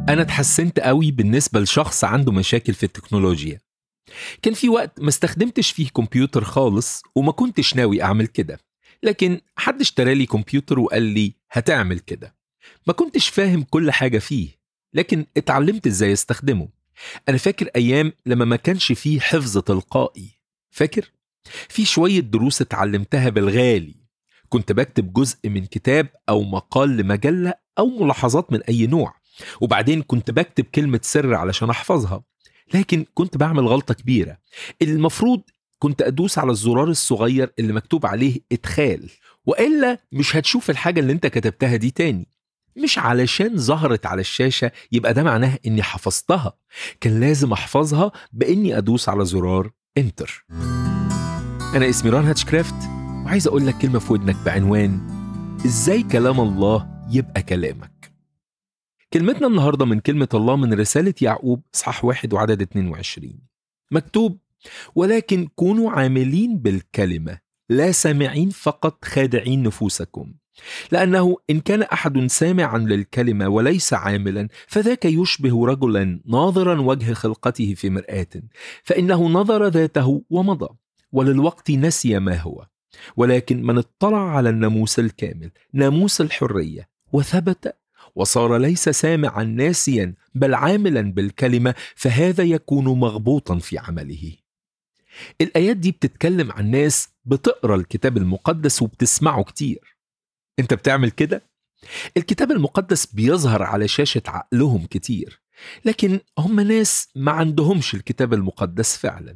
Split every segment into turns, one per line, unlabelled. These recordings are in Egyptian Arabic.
أنا اتحسنت قوي بالنسبة لشخص عنده مشاكل في التكنولوجيا كان في وقت ما استخدمتش فيه كمبيوتر خالص وما كنتش ناوي أعمل كده لكن حد اشترى لي كمبيوتر وقال لي هتعمل كده ما كنتش فاهم كل حاجة فيه لكن اتعلمت ازاي استخدمه أنا فاكر أيام لما ما كانش فيه حفظ تلقائي فاكر؟ في شوية دروس اتعلمتها بالغالي كنت بكتب جزء من كتاب أو مقال لمجلة أو ملاحظات من أي نوع وبعدين كنت بكتب كلمة سر علشان أحفظها لكن كنت بعمل غلطة كبيرة المفروض كنت أدوس على الزرار الصغير اللي مكتوب عليه إدخال وإلا مش هتشوف الحاجة اللي أنت كتبتها دي تاني مش علشان ظهرت على الشاشة يبقى ده معناه إني حفظتها كان لازم أحفظها بإني أدوس على زرار انتر أنا اسمي ران هاتشكرافت وعايز أقول لك كلمة في ودنك بعنوان إزاي كلام الله يبقى كلامك كلمتنا النهاردة من كلمة الله من رسالة يعقوب صح واحد وعدد 22 مكتوب ولكن كونوا عاملين بالكلمة لا سامعين فقط خادعين نفوسكم لأنه إن كان أحد سامعا للكلمة وليس عاملا فذاك يشبه رجلا ناظرا وجه خلقته في مرآة فإنه نظر ذاته ومضى وللوقت نسي ما هو ولكن من اطلع على الناموس الكامل ناموس الحرية وثبت وصار ليس سامعا ناسيا بل عاملا بالكلمة فهذا يكون مغبوطا في عمله الآيات دي بتتكلم عن ناس بتقرا الكتاب المقدس وبتسمعه كتير انت بتعمل كده؟ الكتاب المقدس بيظهر على شاشة عقلهم كتير لكن هم ناس ما عندهمش الكتاب المقدس فعلا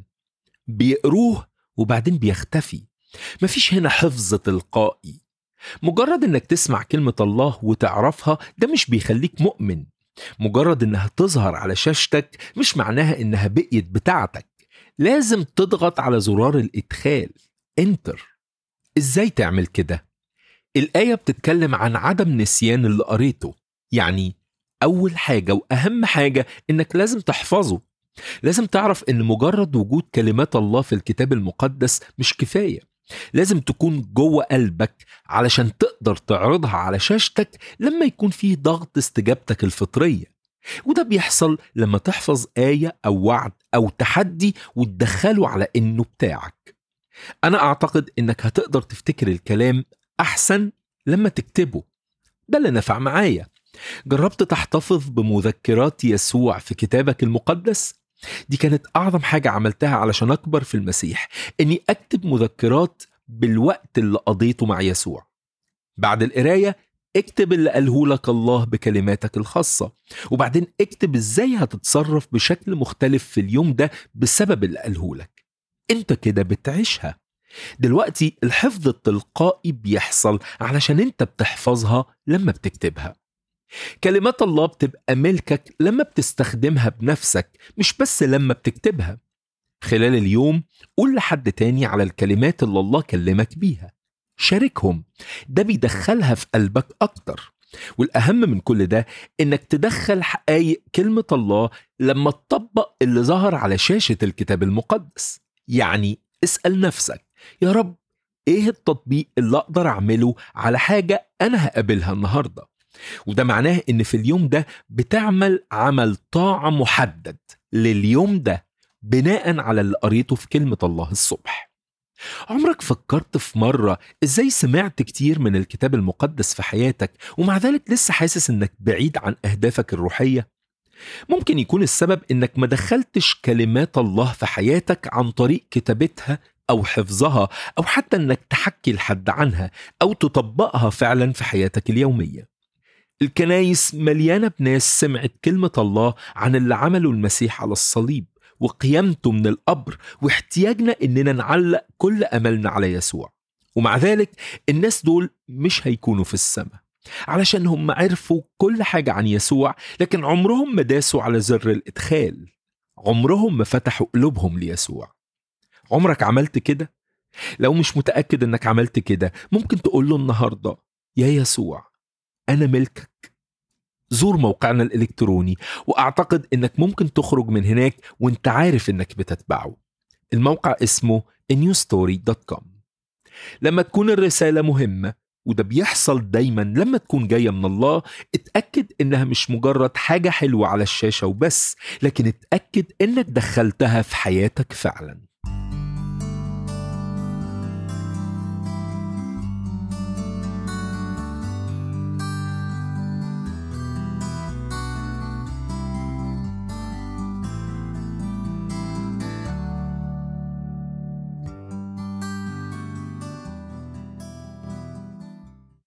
بيقروه وبعدين بيختفي مفيش هنا حفظ تلقائي مجرد انك تسمع كلمة الله وتعرفها ده مش بيخليك مؤمن مجرد انها تظهر على شاشتك مش معناها انها بقيت بتاعتك لازم تضغط على زرار الادخال انتر ازاي تعمل كده الآية بتتكلم عن عدم نسيان اللي قريته يعني أول حاجة وأهم حاجة إنك لازم تحفظه لازم تعرف إن مجرد وجود كلمات الله في الكتاب المقدس مش كفاية لازم تكون جوه قلبك علشان تقدر تعرضها على شاشتك لما يكون فيه ضغط استجابتك الفطرية وده بيحصل لما تحفظ آية أو وعد أو تحدي وتدخله على إنه بتاعك أنا أعتقد إنك هتقدر تفتكر الكلام أحسن لما تكتبه ده اللي نفع معايا جربت تحتفظ بمذكرات يسوع في كتابك المقدس دي كانت أعظم حاجة عملتها علشان أكبر في المسيح إني أكتب مذكرات بالوقت اللي قضيته مع يسوع بعد القراية اكتب اللي قاله لك الله بكلماتك الخاصة وبعدين اكتب ازاي هتتصرف بشكل مختلف في اليوم ده بسبب اللي قاله لك انت كده بتعيشها دلوقتي الحفظ التلقائي بيحصل علشان انت بتحفظها لما بتكتبها كلمات الله بتبقى ملكك لما بتستخدمها بنفسك مش بس لما بتكتبها خلال اليوم قول لحد تاني على الكلمات اللي الله كلمك بيها شاركهم ده بيدخلها في قلبك أكتر والأهم من كل ده إنك تدخل حقايق كلمة الله لما تطبق اللي ظهر على شاشة الكتاب المقدس يعني اسأل نفسك يا رب ايه التطبيق اللي اقدر اعمله على حاجة انا هقابلها النهاردة وده معناه ان في اليوم ده بتعمل عمل طاعة محدد لليوم ده بناء على اللي قريته في كلمة الله الصبح عمرك فكرت في مرة ازاي سمعت كتير من الكتاب المقدس في حياتك ومع ذلك لسه حاسس انك بعيد عن اهدافك الروحية؟ ممكن يكون السبب انك ما دخلتش كلمات الله في حياتك عن طريق كتابتها او حفظها او حتى انك تحكي لحد عنها او تطبقها فعلا في حياتك اليوميه الكنايس مليانه بناس سمعت كلمه الله عن اللي عمله المسيح على الصليب وقيامته من القبر واحتياجنا اننا نعلق كل املنا على يسوع ومع ذلك الناس دول مش هيكونوا في السماء علشان هم عرفوا كل حاجة عن يسوع لكن عمرهم ما داسوا على زر الإدخال عمرهم ما فتحوا قلوبهم ليسوع عمرك عملت كده؟ لو مش متأكد انك عملت كده ممكن تقول له النهاردة يا يسوع أنا ملكك زور موقعنا الإلكتروني وأعتقد إنك ممكن تخرج من هناك وإنت عارف إنك بتتبعه الموقع اسمه newstory.com لما تكون الرسالة مهمة وده بيحصل دايما لما تكون جاية من الله اتأكد انها مش مجرد حاجة حلوة على الشاشة وبس لكن اتأكد انك دخلتها في حياتك فعلا